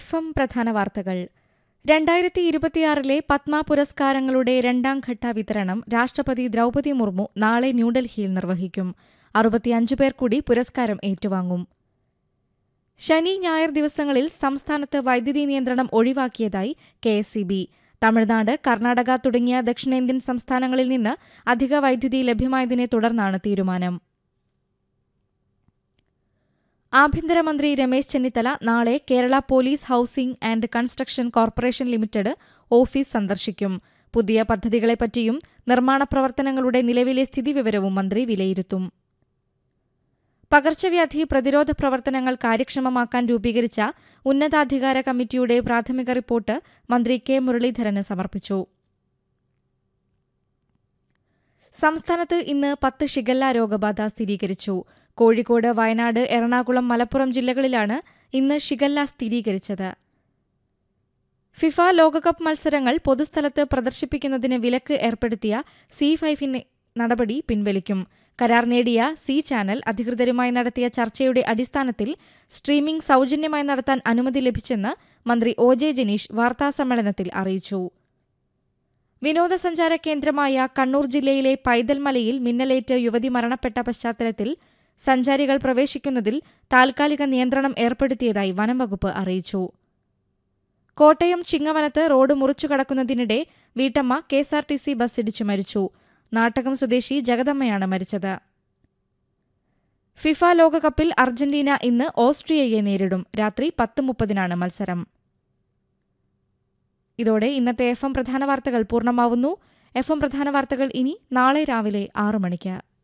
F M പ്രധാന വാർത്തകൾ രണ്ടായിരത്തി ഇരുപത്തിയാറിലെ പത്മ പുരസ്കാരങ്ങളുടെ രണ്ടാം ഘട്ട വിതരണം രാഷ്ട്രപതി ദ്രൌപതി മുർമു നാളെ ന്യൂഡൽഹിയിൽ നിർവഹിക്കും അറുപത്തിയഞ്ചു പേർ കൂടി പുരസ്കാരം ഏറ്റുവാങ്ങും ശനി ഞായർ ദിവസങ്ങളിൽ സംസ്ഥാനത്ത് വൈദ്യുതി നിയന്ത്രണം ഒഴിവാക്കിയതായി കെ എസ് തമിഴ്നാട് കർണാടക തുടങ്ങിയ ദക്ഷിണേന്ത്യൻ സംസ്ഥാനങ്ങളിൽ നിന്ന് അധിക വൈദ്യുതി ലഭ്യമായതിനെ തുടർന്നാണ് തീരുമാനം ആഭ്യന്തരമന്ത്രി രമേശ് ചെന്നിത്തല നാളെ Kerala police housing and construction corporation limited office സന്ദർശിക്കും പുതിയ പദ്ധതികളെപ്പറ്റിയും നിർമ്മാണ പ്രവർത്തനങ്ങളുടെ നിലവിലെ സ്ഥിതിവിവരവും മന്ത്രി വിലയിരുത്തും പകർച്ചവ്യാധി പ്രതിരോധ പ്രവർത്തനങ്ങൾ കാര്യക്ഷമമാക്കാൻ രൂപീകരിച്ച ഉന്നതാധികാര കമ്മിറ്റിയുടെ പ്രാഥമിക റിപ്പോർട്ട് മന്ത്രി കെ മുരളീധരന് സമർപ്പിച്ചു സംസ്ഥാനത്ത് ഇന്ന് പത്ത് ഷിഗല്ല രോഗബാധ സ്ഥിരീകരിച്ചു കോഴിക്കോട് വയനാട് എറണാകുളം മലപ്പുറം ജില്ലകളിലാണ് ഇന്ന് ഷിഗല്ല സ്ഥിരീകരിച്ചത് ഫിഫ ലോകകപ്പ് മത്സരങ്ങൾ പൊതുസ്ഥലത്ത് പ്രദർശിപ്പിക്കുന്നതിന് വിലക്ക് ഏർപ്പെടുത്തിയ സി ഫൈവിന് നടപടി പിൻവലിക്കും കരാർ നേടിയ സി ചാനൽ അധികൃതരുമായി നടത്തിയ ചർച്ചയുടെ അടിസ്ഥാനത്തിൽ സ്ട്രീമിംഗ് സൌജന്യമായി നടത്താൻ അനുമതി ലഭിച്ചെന്ന് മന്ത്രി ഒ ജെ ജനീഷ് വാർത്താസമ്മേളനത്തിൽ അറിയിച്ചു വിനോദസഞ്ചാര കേന്ദ്രമായ കണ്ണൂർ ജില്ലയിലെ പൈതൽമലയിൽ മിന്നലേറ്റ് യുവതി മരണപ്പെട്ട പശ്ചാത്തലത്തിൽ സഞ്ചാരികൾ പ്രവേശിക്കുന്നതിൽ താൽക്കാലിക നിയന്ത്രണം ഏർപ്പെടുത്തിയതായി വനംവകുപ്പ് അറിയിച്ചു കോട്ടയം ചിങ്ങവനത്ത് റോഡ് മുറിച്ചു കടക്കുന്നതിനിടെ വീട്ടമ്മ കെഎസ്ആർടിസി ബസ് ഇടിച്ചു മരിച്ചു നാട്ടകം സ്വദേശി ജഗദമ്മയാണ് മരിച്ചത് ഫിഫ ലോകകപ്പിൽ അർജന്റീന ഇന്ന് ഓസ്ട്രിയയെ നേരിടും രാത്രി പത്ത് മുപ്പതിനാണ് മത്സരം ഇതോടെ ഇന്നത്തെ എഫ് എം പ്രധാന വാർത്തകൾ പൂർണ്ണമാവുന്നു എഫ് എം പ്രധാന വാർത്തകൾ ഇനി നാളെ രാവിലെ ആറു മണിക്ക്